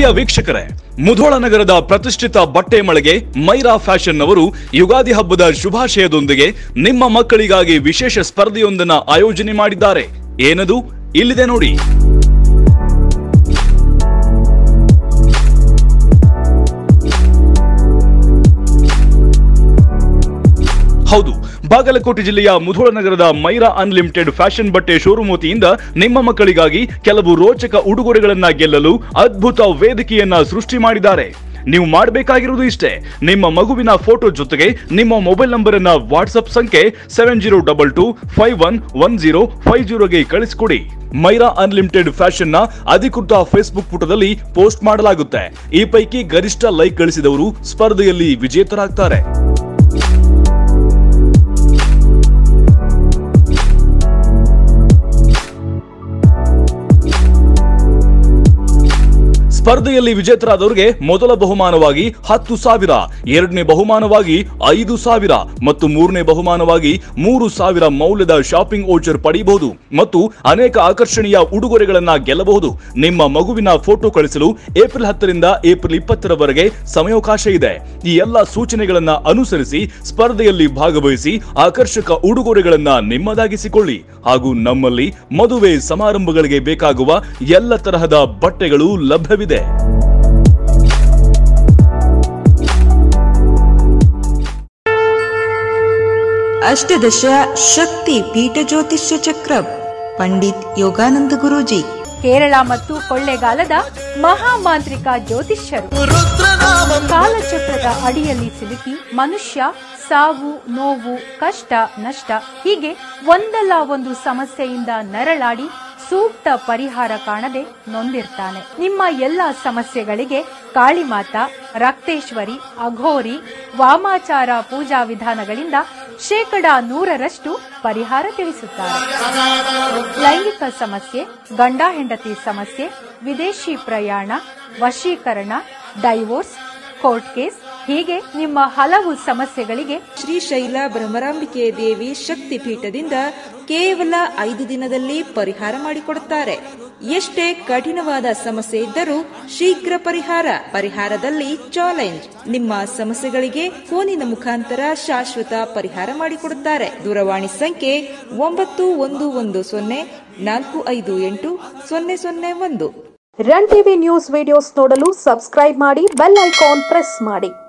ಪ್ರಿಯ ವೀಕ್ಷಕರೇ ಮುಧೋಳ ನಗರದ ಪ್ರತಿಷ್ಠಿತ ಬಟ್ಟೆ ಮಳಿಗೆ ಮೈರಾ ಫ್ಯಾಷನ್ ಅವರು ಯುಗಾದಿ ಹಬ್ಬದ ಶುಭಾಶಯದೊಂದಿಗೆ ನಿಮ್ಮ ಮಕ್ಕಳಿಗಾಗಿ ವಿಶೇಷ ಸ್ಪರ್ಧೆಯೊಂದನ್ನು ಆಯೋಜನೆ ಮಾಡಿದ್ದಾರೆ ಏನದು ಇಲ್ಲಿದೆ ನೋಡಿ ಹೌದು ಬಾಗಲಕೋಟೆ ಜಿಲ್ಲೆಯ ಮುಧೋಳ ನಗರದ ಮೈರಾ ಅನ್ಲಿಮಿಟೆಡ್ ಫ್ಯಾಷನ್ ಬಟ್ಟೆ ಶೋರೂಮ್ ವತಿಯಿಂದ ನಿಮ್ಮ ಮಕ್ಕಳಿಗಾಗಿ ಕೆಲವು ರೋಚಕ ಉಡುಗೊರೆಗಳನ್ನ ಗೆಲ್ಲಲು ಅದ್ಭುತ ವೇದಿಕೆಯನ್ನ ಸೃಷ್ಟಿ ಮಾಡಿದ್ದಾರೆ ನೀವು ಮಾಡಬೇಕಾಗಿರುವುದು ಇಷ್ಟೇ ನಿಮ್ಮ ಮಗುವಿನ ಫೋಟೋ ಜೊತೆಗೆ ನಿಮ್ಮ ಮೊಬೈಲ್ ನಂಬರ್ ಅನ್ನ ವಾಟ್ಸ್ಆಪ್ ಸಂಖ್ಯೆ seven zero double two five one one zero five ಜೀರೋಗೆ ಕಳಿಸಿಕೊಡಿ ಮೈರಾ ಅನ್ಲಿಮಿಟೆಡ್ ಫ್ಯಾಷನ್ ನ ಅಧಿಕೃತ ಫೇಸ್ಬುಕ್ ಪುಟದಲ್ಲಿ ಪೋಸ್ಟ್ ಮಾಡಲಾಗುತ್ತೆ ಈ ಪೈಕಿ ಗರಿಷ್ಠ ಲೈಕ್ ಗಳಿಸಿದವರು ಸ್ಪರ್ಧೆಯಲ್ಲಿ ವಿಜೇತರಾಗ್ತಾರೆ ಸ್ಪರ್ಧೆಯಲ್ಲಿ ವಿಜೇತರಾದವರಿಗೆ ಮೊದಲ ಬಹುಮಾನವಾಗಿ ಹತ್ತು ಸಾವಿರ ಎರಡನೇ ಬಹುಮಾನವಾಗಿ ಐದು ಸಾವಿರ ಮತ್ತು ಮೂರನೇ ಬಹುಮಾನವಾಗಿ ಮೂರು ಸಾವಿರ ಮೌಲ್ಯದ ಶಾಪಿಂಗ್ ಓಚರ್ ಪಡೆಯಬಹುದು ಮತ್ತು ಅನೇಕ ಆಕರ್ಷಣೀಯ ಉಡುಗೊರೆಗಳನ್ನ ಗೆಲ್ಲಬಹುದು ನಿಮ್ಮ ಮಗುವಿನ ಫೋಟೋ ಕಳಿಸಲು ಏಪ್ರಿಲ್ ಹತ್ತರಿಂದ ಏಪ್ರಿಲ್ ಇಪ್ಪತ್ತರವರೆಗೆ ಸಮಯಾವಕಾಶ ಇದೆ ಈ ಎಲ್ಲ ಸೂಚನೆಗಳನ್ನ ಅನುಸರಿಸಿ ಸ್ಪರ್ಧೆಯಲ್ಲಿ ಭಾಗವಹಿಸಿ ಆಕರ್ಷಕ ಉಡುಗೊರೆಗಳನ್ನ ನಿಮ್ಮದಾಗಿಸಿಕೊಳ್ಳಿ ಹಾಗೂ ನಮ್ಮಲ್ಲಿ ಮದುವೆ ಸಮಾರಂಭಗಳಿಗೆ ಬೇಕಾಗುವ ಎಲ್ಲ ತರಹದ ಬಟ್ಟೆಗಳು ಲಭ್ಯವಿದೆ ಅಷ್ಟದಶ ಶಕ್ತಿ ಪೀಠ ಜ್ಯೋತಿಷ್ಯ ಚಕ್ರ ಪಂಡಿತ್ ಯೋಗಾನಂದ ಗುರೂಜಿ ಕೇರಳ ಮತ್ತು ಕೊಳ್ಳೆಗಾಲದ ಮಹಾಮಾಂತ್ರಿಕ ಜ್ಯೋತಿಷ್ಯರು ಕಾಲಚಕ್ರದ ಅಡಿಯಲ್ಲಿ ಸಿಲುಕಿ ಮನುಷ್ಯ ಸಾವು ನೋವು ಕಷ್ಟ ನಷ್ಟ ಹೀಗೆ ಒಂದಲ್ಲ ಒಂದು ಸಮಸ್ಯೆಯಿಂದ ನರಳಾಡಿ ಸೂಕ್ತ ಪರಿಹಾರ ಕಾಣದೆ ನೊಂದಿರ್ತಾನೆ ನಿಮ್ಮ ಎಲ್ಲ ಸಮಸ್ಯೆಗಳಿಗೆ ಕಾಳಿಮಾತಾ ರಕ್ತೇಶ್ವರಿ ಅಘೋರಿ ವಾಮಾಚಾರ ಪೂಜಾ ವಿಧಾನಗಳಿಂದ ಶೇಕಡ ನೂರರಷ್ಟು ಪರಿಹಾರ ತಿಳಿಸುತ್ತಾರೆ ಲೈಂಗಿಕ ಸಮಸ್ಯೆ ಗಂಡ ಹೆಂಡತಿ ಸಮಸ್ಯೆ ವಿದೇಶಿ ಪ್ರಯಾಣ ವಶೀಕರಣ ಡೈವೋರ್ಸ್ ಕೋರ್ಟ್ ಕೇಸ್ ಹೀಗೆ ನಿಮ್ಮ ಹಲವು ಸಮಸ್ಯೆಗಳಿಗೆ ಶ್ರೀಶೈಲ ಭ್ರಮರಾಂಬಿಕೆ ದೇವಿ ಶಕ್ತಿ ಪೀಠದಿಂದ ಕೇವಲ ಐದು ದಿನದಲ್ಲಿ ಪರಿಹಾರ ಮಾಡಿಕೊಡುತ್ತಾರೆ ಎಷ್ಟೇ ಕಠಿಣವಾದ ಸಮಸ್ಯೆ ಇದ್ದರೂ ಶೀಘ್ರ ಪರಿಹಾರ ಪರಿಹಾರದಲ್ಲಿ ಚಾಲೆಂಜ್ ನಿಮ್ಮ ಸಮಸ್ಯೆಗಳಿಗೆ ಫೋನಿನ ಮುಖಾಂತರ ಶಾಶ್ವತ ಪರಿಹಾರ ಮಾಡಿಕೊಡುತ್ತಾರೆ ದೂರವಾಣಿ ಸಂಖ್ಯೆ ಒಂಬತ್ತು ಒಂದು ಒಂದು ಸೊನ್ನೆ ನಾಲ್ಕು ಐದು ಎಂಟು ಸೊನ್ನೆ ಸೊನ್ನೆ ಒಂದು ರನ್ ಟಿವಿ ನ್ಯೂಸ್ ವಿಡಿಯೋಸ್ ನೋಡಲು ಸಬ್ಸ್ಕ್ರೈಬ್ ಮಾಡಿ ಬೆಲ್ ಐಕಾನ್ ಪ್ರೆಸ್ ಮಾಡಿ